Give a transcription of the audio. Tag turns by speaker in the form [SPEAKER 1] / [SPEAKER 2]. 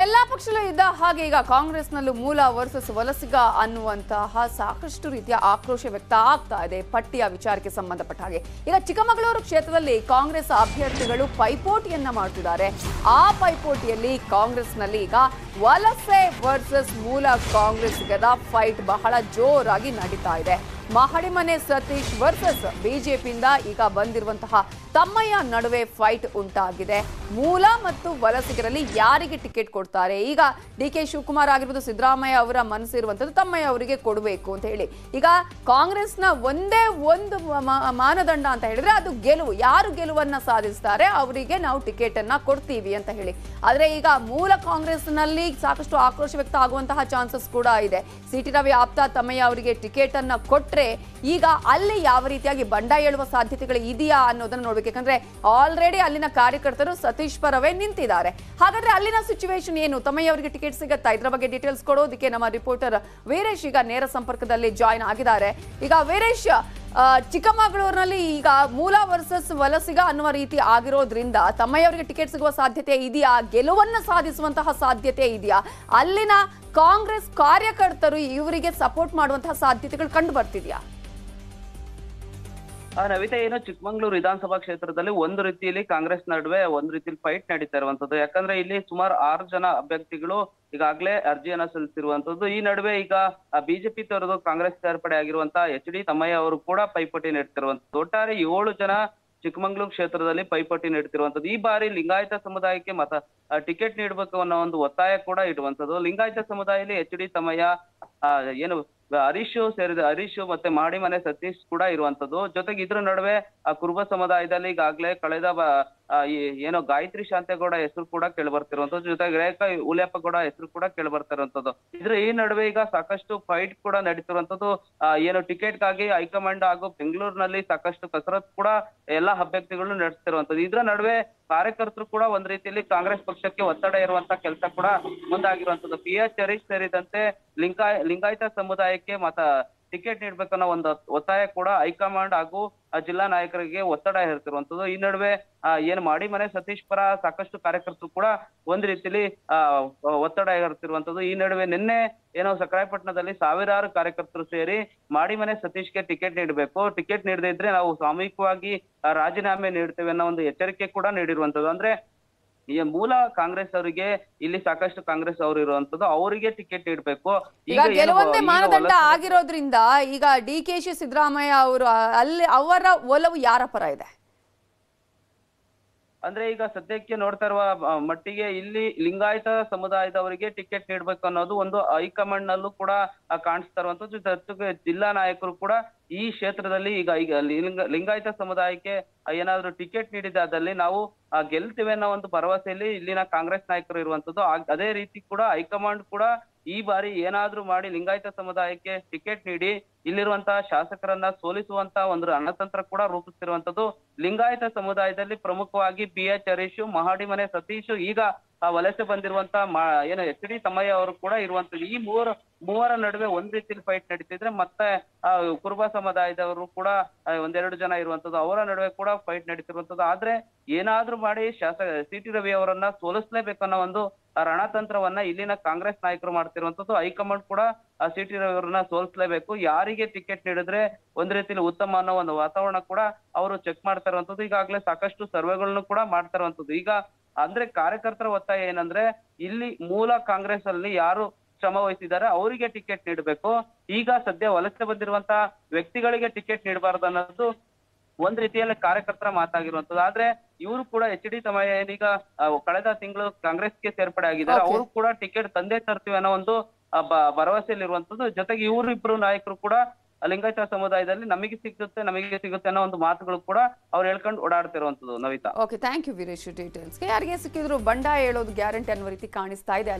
[SPEAKER 1] ಎಲ್ಲಾ ಪಕ್ಷದಲ್ಲೂ ಇದ್ದ ಹಾಗೆ ಈಗ ಕಾಂಗ್ರೆಸ್ನಲ್ಲೂ ಮೂಲ ವರ್ಸಸ್ ವಲಸಿಗ ಅನ್ನುವಂತಹ ಸಾಕಷ್ಟು ರೀತಿಯ ಆಕ್ರೋಶ ವ್ಯಕ್ತ ಆಗ್ತಾ ಇದೆ ಪಟ್ಟಿಯ ವಿಚಾರಕ್ಕೆ ಸಂಬಂಧಪಟ್ಟ ಹಾಗೆ ಈಗ ಚಿಕ್ಕಮಗಳೂರು ಕ್ಷೇತ್ರದಲ್ಲಿ ಕಾಂಗ್ರೆಸ್ ಅಭ್ಯರ್ಥಿಗಳು ಪೈಪೋಟಿಯನ್ನ ಮಾಡ್ತಿದ್ದಾರೆ ಆ ಪೈಪೋಟಿಯಲ್ಲಿ ಕಾಂಗ್ರೆಸ್ನಲ್ಲಿ ಈಗ ವಲಸೆ ವರ್ಸಸ್ ಮೂಲ ಕಾಂಗ್ರೆಸ್ಸಿಗರ ಫೈಟ್ ಬಹಳ ಜೋರಾಗಿ ನಡೀತಾ ಇದೆ ಮಹಡಿಮನೆ ಸತೀಶ್ ವರ್ಸಸ್ ಬಿಜೆಪಿಯಿಂದ ಈಗ ಬಂದಿರುವಂತಹ ತಮ್ಮಯ್ಯ ನಡುವೆ ಫೈಟ್ ಉಂಟಾಗಿದೆ ಮೂಲ ಮತ್ತು ವಲಸಿಗರಲ್ಲಿ ಯಾರಿಗೆ ಟಿಕೆಟ್ ಕೊಡ್ತಾರೆ ಈಗ ಡಿ ಕೆ ಶಿವಕುಮಾರ್ ಆಗಿರ್ಬೋದು ಸಿದ್ದರಾಮಯ್ಯ ಅವರ ಮನಸ್ಸಿರುವಂಥದ್ದು ತಮ್ಮಯ್ಯ ಅವರಿಗೆ ಕೊಡಬೇಕು ಅಂತ ಹೇಳಿ ಈಗ ಕಾಂಗ್ರೆಸ್ನ ಒಂದೇ ಒಂದು ಮ- ಮಾನದಂಡ ಅಂತ ಹೇಳಿದ್ರೆ ಅದು ಗೆಲುವು ಯಾರು ಗೆಲುವನ್ನ ಸಾಧಿಸ್ತಾರೆ ಅವರಿಗೆ ನಾವು ಟಿಕೆಟ್ ಅನ್ನ ಕೊಡ್ತೀವಿ ಅಂತ ಹೇಳಿ ಆದ್ರೆ ಈಗ ಮೂಲ ಕಾಂಗ್ರೆಸ್ನಲ್ಲಿ ಸಾಕಷ್ಟು ಆಕ್ರೋಶ ವ್ಯಕ್ತ ಆಗುವಂತಹ ಚಾನ್ಸಸ್ ಕೂಡ ಇದೆ ಸಿ ಟಿ ರವಿ ಆಪ್ತ ತಮ್ಮಯ್ಯ ಅವರಿಗೆ ಟಿಕೆಟ್ ಅನ್ನ ಕೊಟ್ರೆ ಈಗ ಅಲ್ಲಿ ಯಾವ ರೀತಿಯಾಗಿ ಬಂಡಾಯ ಹೇಳುವ ಸಾಧ್ಯತೆಗಳು ಇದೆಯಾ ಅನ್ನೋದನ್ನ ನೋಡ್ಬೇಕು ಯಾಕಂದ್ರೆ ಆಲ್ರೆಡಿ ಅಲ್ಲಿನ ಕಾರ್ಯಕರ್ತರು ಸತೀಶ್ ಪರವೇ ನಿಂತಿದ್ದಾರೆ ಹಾಗಾದ್ರೆ ಅಲ್ಲಿನ ಸಿಚುವೇಶನ್ ಏನು ತಮ್ಮಯ್ಯ ಅವರಿಗೆ ಟಿಕೆಟ್ ಸಿಗತ್ತಾ ಇದ್ರ ಬಗ್ಗೆ ಡೀಟೇಲ್ಸ್ ಕೊಡೋದಕ್ಕೆ ನಮ್ಮ ರಿಪೋರ್ಟರ್ ವೀರೇಶ್ ಈಗ ನೇರ ಸಂಪರ್ಕದಲ್ಲಿ ಜಾಯ್ನ್ ಆಗಿದ್ದಾರೆ ಈಗ ವೀರೇಶ್ ಆ, ಚಿಕ್ಕಮಗಳೂರಿನಲ್ಲಿ ಈಗ ಮೂಲ ವರ್ಸಸ್ ವಲಸಿಗ ಅನ್ನುವ ರೀತಿ ಆಗಿರೋದ್ರಿಂದ ತಮ್ಮಯ್ಯ ಅವರಿಗೆ ಟಿಕೆಟ್ ಸಿಗುವ ಸಾಧ್ಯತೆ ಇದೆಯಾ ಗೆಲುವನ್ನ ಸಾಧಿಸುವಂತಹ ಸಾಧ್ಯತೆ ಇದೆಯಾ ಅಲ್ಲಿನ ಕಾಂಗ್ರೆಸ್ ಕಾರ್ಯಕರ್ತರು ಇವರಿಗೆ ಸಪೋರ್ಟ್ ಮಾಡುವಂತಹ ಸಾಧ್ಯತೆಗಳು ಕಂಡು ಬರ್ತಿದ್ಯಾ
[SPEAKER 2] ಆ ನವಿತಾ ಏನು ಚಿಕ್ಕಮಂಗ್ಳೂರು ವಿಧಾನಸಭಾ ಕ್ಷೇತ್ರದಲ್ಲಿ ಒಂದು ರೀತಿಯಲ್ಲಿ ಕಾಂಗ್ರೆಸ್ ನಡುವೆ ಒಂದು ರೀತಿಯಲ್ಲಿ ಫೈಟ್ ನಡೀತಾ ಇರುವಂತದ್ದು ಯಾಕಂದ್ರೆ ಇಲ್ಲಿ ಸುಮಾರು ಆರು ಜನ ಅಭ್ಯರ್ಥಿಗಳು ಈಗಾಗಲೇ ಅರ್ಜಿಯನ್ನ ಸಲ್ಲಿಸಿರುವಂತದ್ದು ಈ ನಡುವೆ ಈಗ ಬಿಜೆಪಿ ತೊರೆದು ಕಾಂಗ್ರೆಸ್ ಸೇರ್ಪಡೆ ಆಗಿರುವಂತಹ ಎಚ್ ಡಿ ತಮ್ಮಯ್ಯ ಅವರು ಕೂಡ ಪೈಪೋಟಿ ನೀಡ್ತಿರುವಂತದ್ದು ಒಟ್ಟಾರೆ ಏಳು ಜನ ಚಿಕ್ಕಮಂಗ್ಳೂರು ಕ್ಷೇತ್ರದಲ್ಲಿ ಪೈಪೋಟಿ ನೀಡ್ತಿರುವಂತದ್ದು ಈ ಬಾರಿ ಲಿಂಗಾಯತ ಸಮುದಾಯಕ್ಕೆ ಮತ ಟಿಕೆಟ್ ನೀಡಬೇಕು ಅನ್ನೋ ಒಂದು ಒತ್ತಾಯ ಕೂಡ ಇಡುವಂತದ್ದು ಲಿಂಗಾಯತ ಸಮುದಾಯದಲ್ಲಿ ಎಚ್ ಡಿ ತಮ್ಮಯ್ಯ ಆ, ಏನು ಹರೀಶ್ ಸೇರಿದ ಹರೀಶ್ ಮತ್ತೆ ಮಾಡಿಮನೆ ಸತೀಶ್ ಕೂಡ ಇರುವಂತದ್ದು ಜೊತೆಗೆ ಇದ್ರ ನಡುವೆ ಆ ಕುರುಬ ಸಮುದಾಯದಲ್ಲಿ ಈಗಾಗಲೇ ಕಳೆದ ಬ- ಆ, ಈ ಏನೋ ಗಾಯತ್ರಿ ಶಾಂತೇಗೌಡ ಹೆಸರು ಕೂಡ ಕೇಳಿ ಬರ್ತಿರುವಂತದ್ದು ಜೊತೆಗೆ ರೇಖಾ ಉಲಿಯಪ್ಪ ಗೌಡ ಹೆಸರು ಕೂಡ ಕೇಳಿ ಬರ್ತಿರುವಂತದ್ದು ಇದ್ರ ಈ ನಡುವೆ ಈಗ ಸಾಕಷ್ಟು ಫೈಟ್ ಕೂಡ ನಡೀತಿರುವಂತದ್ದು ಆ, ಏನು ಟಿಕೆಟ್ ಗಾಗಿ ಹೈಕಮಾಂಡ್ ಹಾಗೂ ಬೆಂಗಳೂರಿನಲ್ಲಿ ಸಾಕಷ್ಟು ಕಸರತ್ ಕೂಡ ಎಲ್ಲಾ ಅಭ್ಯರ್ಥಿಗಳು ನಡೆಸ್ತಿರುವಂತದ್ದು ಇದ್ರ ನಡುವೆ ಕಾರ್ಯಕರ್ತರು ಕೂಡ ಒಂದ್ ರೀತಿಯಲ್ಲಿ ಕಾಂಗ್ರೆಸ್ ಪಕ್ಷಕ್ಕೆ ಒತ್ತಡ ಇರುವಂತ ಕೆಲಸ ಕೂಡ ಮುಂದಾಗಿರುವಂತದ್ದು ಪಿ ಎಚ್ ಹರೀಶ್ ಸೇರಿದಂತೆ ಲಿಂಗಾಯ ಲಿಂಗಾಯತ ಸಮುದಾಯಕ್ಕೆ ಮತ ಟಿಕೆಟ್ ನೀಡ್ಬೇಕನ್ನೋ ಒಂದು ಒತ್ತಾಯ ಕೂಡ ಹೈಕಮಾಂಡ್ ಹಾಗೂ ಆ ಜಿಲ್ಲಾ ನಾಯಕರಿಗೆ ಒತ್ತಡ ಹೇರ್ತಿರುವಂತದ್ದು ಈ ನಡುವೆ ಆ, ಏನ್ ಮಾಡಿ ಮನೆ ಸತೀಶ್ ಪರ ಸಾಕಷ್ಟು ಕಾರ್ಯಕರ್ತರು ಕೂಡ ಒಂದ್ ರೀತಿಯಲ್ಲಿ ಆ ಒತ್ತಡ ಹೇರ್ತಿರುವಂತದ್ದು ಈ ನಡುವೆ ನಿನ್ನೆ ಏನೋ ಸಕ್ರಾಯಪಟ್ಟಣದಲ್ಲಿ ಸಾವಿರಾರು ಕಾರ್ಯಕರ್ತರು ಸೇರಿ ಮಾಡಿ ಮನೆ ಸತೀಶ್ಗೆ ಟಿಕೆಟ್ ನೀಡಬೇಕು ಟಿಕೆಟ್ ನೀಡದೇ ಇದ್ರೆ ನಾವು ಸಾಮೂಹಿಕವಾಗಿ ಆ, ರಾಜೀನಾಮೆ ನೀಡ್ತೇವೆ ಅನ್ನೋ ಒಂದು ಎಚ್ಚರಿಕೆ ಕೂಡ ನೀಡಿರುವಂತದ್ದು ಅಂದ್ರೆ ಈ ಮೂಲ ಕಾಂಗ್ರೆಸ್ ಅವರಿಗೆ ಇಲ್ಲಿ ಸಾಕಷ್ಟು ಕಾಂಗ್ರೆಸ್ ಅವರು ಇರುವಂತದ್ದು ಅವರಿಗೆ ಟಿಕೆಟ್ ನೀಡಬೇಕು
[SPEAKER 1] ಈಗ ಗೆಲುವಂತೆ ಮಾನದಂಡ ಆಗಿರೋದ್ರಿಂದ ಈಗ ಡಿ ಕೆ ಶಿ ಸಿದ್ದರಾಮಯ್ಯ ಅವರು ಅಲ್ಲಿ ಅವರ ಒಲವು ಯಾರ ಪರ ಇದೆ
[SPEAKER 2] ಅಂದ್ರೆ ಈಗ ಸದ್ಯಕ್ಕೆ ನೋಡ್ತಾ ಇರುವ ಆ, ಮಟ್ಟಿಗೆ ಇಲ್ಲಿ ಲಿಂಗಾಯತ ಸಮುದಾಯದವರಿಗೆ ಟಿಕೆಟ್ ನೀಡ್ಬೇಕು ಅನ್ನೋದು ಒಂದು ಹೈಕಮಾಂಡ್ ನಲ್ಲೂ ಕೂಡ ಆ, ಕಾಣಿಸ್ತಾ ಇರುವಂತದ್ದು ಜೊತೆಗೆ ಜಿಲ್ಲಾ ನಾಯಕರು ಕೂಡ ಈ ಕ್ಷೇತ್ರದಲ್ಲಿ ಈಗ ಈಗ ಲಿಂಗ ಲಿಂಗಾಯತ ಸಮುದಾಯಕ್ಕೆ ಆ, ಏನಾದ್ರು ಟಿಕೆಟ್ ನೀಡಿದಾದಲ್ಲಿ ನಾವು ಆ, ಗೆಲ್ತೇವೆ ಅನ್ನೋ ಒಂದು ಭರವಸೆಯಲ್ಲಿ ಇಲ್ಲಿನ ಕಾಂಗ್ರೆಸ್ ನಾಯಕರು ಇರುವಂತದ್ದು ಆ- ಅದೇ ರೀತಿ ಕೂಡ ಹೈಕಮಾಂಡ್ ಕೂಡ ಈ ಬಾರಿ ಏನಾದ್ರೂ ಮಾಡಿ ಲಿಂಗಾಯತ ಸಮುದಾಯಕ್ಕೆ ಟಿಕೆಟ್ ನೀಡಿ ಇಲ್ಲಿರುವಂತಹ ಶಾಸಕರನ್ನ ಸೋಲಿಸುವಂತ ಒಂದು ರಣತಂತ್ರ ಕೂಡ ರೂಪಿಸ್ತಿರುವಂತದ್ದು ಲಿಂಗಾಯತ ಸಮುದಾಯದಲ್ಲಿ ಪ್ರಮುಖವಾಗಿ ಬಿ ಎಚ್ ಹರೀಶ್ ಮಹಾಡಿಮನೆ ಸತೀಶ್ ಈಗ ಆ ವಲಸೆ ಬಂದಿರುವಂತ ಮಾ ಏನು ಎಚ್ ಡಿ ತಮ್ಮಯ್ಯ ಅವರು ಕೂಡ ಇರುವಂತದ್ದು ಈ ಮೂವರು ಮೂವರ ನಡುವೆ ಒಂದ್ ರೀತಿಯಲ್ಲಿ ಫೈಟ್ ನಡೀತಿದ್ರೆ ಮತ್ತೆ ಆ ಕುರುಬ ಸಮುದಾಯದವರು ಕೂಡ ಆ, ಒಂದೆರಡು ಜನ ಇರುವಂತದ್ದು ಅವರ ನಡುವೆ ಕೂಡ ಫೈಟ್ ನಡೀತಿರುವಂತದ್ದು ಆದ್ರೆ ಏನಾದ್ರೂ ಮಾಡಿ ಶಾಸಕ ಸಿ ಟಿ ರವಿ ಅವರನ್ನ ಸೋಲಿಸ್ಲೇಬೇಕನ್ನೋ ಒಂದು ಆ ರಣತಂತ್ರವನ್ನ ಇಲ್ಲಿನ ಕಾಂಗ್ರೆಸ್ ನಾಯಕರು ಮಾಡ್ತಿರುವಂತದ್ದು ಹೈಕಮಾಂಡ್ ಕೂಡ ಆ ಸಿ ಟಿ ರವಿ ಅವರನ್ನ ಸೋಲಿಸ್ಲೇಬೇಕು ಯಾರಿಗೆ ಟಿಕೆಟ್ ನೀಡಿದ್ರೆ ಒಂದ್ ರೀತಿಯಲ್ಲಿ ಉತ್ತಮ ಅನ್ನೋ ಒಂದು ವಾತಾವರಣ ಕೂಡ ಅವರು ಚೆಕ್ ಮಾಡ್ತಾ ಇರುವಂತದ್ದು ಈಗಾಗಲೇ ಸಾಕಷ್ಟು ಸರ್ವೆಗಳನ್ನು ಕೂಡ ಮಾಡ್ತಾ ಇರುವಂತದ್ದು ಈಗ ಅಂದ್ರೆ ಕಾರ್ಯಕರ್ತರ ಒತ್ತಾಯ ಏನಂದ್ರೆ ಇಲ್ಲಿ ಮೂಲ ಕಾಂಗ್ರೆಸ್ ಅಲ್ಲಿ ಯಾರು ಶ್ರಮ ವಹಿಸಿದ್ದಾರೆ ಅವರಿಗೆ ಟಿಕೆಟ್ ನೀಡಬೇಕು ಈಗ ಸದ್ಯ ವಲಸೆ ಬಂದಿರುವಂತಹ ವ್ಯಕ್ತಿಗಳಿಗೆ ಟಿಕೆಟ್ ನೀಡಬಾರ್ದು ಅನ್ನೋದು ಒಂದ್ ರೀತಿಯಲ್ಲಿ ಕಾರ್ಯಕರ್ತರ ಮಾತಾಗಿರುವಂತದ್ದು ಆದ್ರೆ ಇವರು ಕೂಡ ಎಚ್ ಡಿ ತಮ್ಮಯ್ಯ ಏನೀಗ ಆ, ಕಳೆದ ತಿಂಗಳು ಕಾಂಗ್ರೆಸ್ಗೆ ಸೇರ್ಪಡೆ ಆಗಿದ್ದಾರೆ
[SPEAKER 1] Okay.
[SPEAKER 2] ಅವರು ಕೂಡ ಟಿಕೆಟ್ ತಂದೆ ತರ್ತೀವಿ ಅನ್ನೋ ಒಂದು ಆ, ಬ- ಭರವಸೆಯಲ್ಲಿರುವಂತದ್ದು ಜೊತೆಗೆ ಇವರಿಬ್ರು ನಾಯಕರು ಕೂಡ ಲಿಂಗಾಯತ ಸಮುದಾಯದಲ್ಲಿ ನಮಗೆ ಸಿಗುತ್ತೆ ನಮಗೆ ಸಿಗುತ್ತೆ ಅನ್ನೋ ಒಂದು ಮಾತುಗಳು ಕೂಡ ಅವ್ರು ಹೇಳ್ಕೊಂಡು ಓಡಾಡ್ತಿರುವಂತದ್ದು Navita
[SPEAKER 1] okay thank you Veeresh ಡೀಟೇಲ್ಸ್ಗೆ ಯಾರಿಗೆ ಸಿಕ್ಕಿದ್ರು ಬಂಡಾಯ ಹೇಳೋದು ಗ್ಯಾರಂಟಿ ಅನ್ನೋ ರೀತಿ ಕಾಣಿಸ್ತಾ ಇದೆ